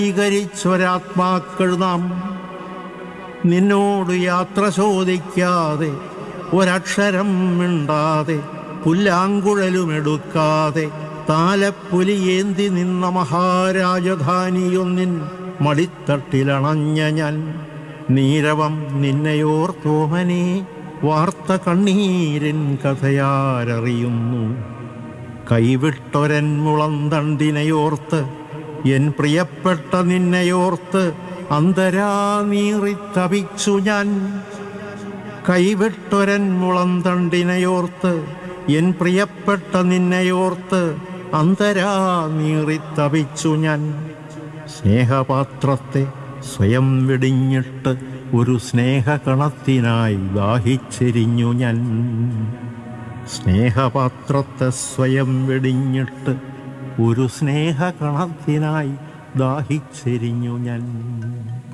സ്വീകരിച്ചൊരാത്മാക്കൾ നാം നിന്നോട് യാത്ര ചോദിക്കാതെ ഒരക്ഷരം മിണ്ടാതെ പുല്ലാങ്കുഴലുമെടുക്കാതെ താലപ്പൊലിയേന്തി നിന്ന മഹാരാജധാനിയൊന്നിൻ മടിത്തട്ടിലണഞ്ഞ ഞാൻ നീരവം നിന്നെയോർത്തോമനെ വാർത്ത കണ്ണീരിൻ കഥയാരറിയുന്നു കൈവിട്ടൊരൻ മുളന്തണ്ടിനെയോർത്ത് എൻ പ്രിയപ്പെട്ട നിന്നെയോർത്ത് അന്തരാ നീറിത്തപിച്ചു ഞാൻ കൈവിട്ടൊരൻ മുളന്തണ്ടിനെയോർത്ത് എൻ പ്രിയപ്പെട്ട നിന്നെയോർത്ത് അന്തരാ നീറിത്തപിച്ചു ഞാൻ സ്നേഹപാത്രത്തെ സ്വയം വെടിഞ്ഞിട്ട് ഒരു സ്നേഹകണത്തിനായി ദാഹിച്ചെരിഞ്ഞു ഞാൻ സ്നേഹപാത്രത്തെ സ്വയം വെടിഞ്ഞിട്ട് ഒരു സ്നേഹകണത്തിനായി ദാഹിച്ചെരിഞ്ഞു ഞാൻ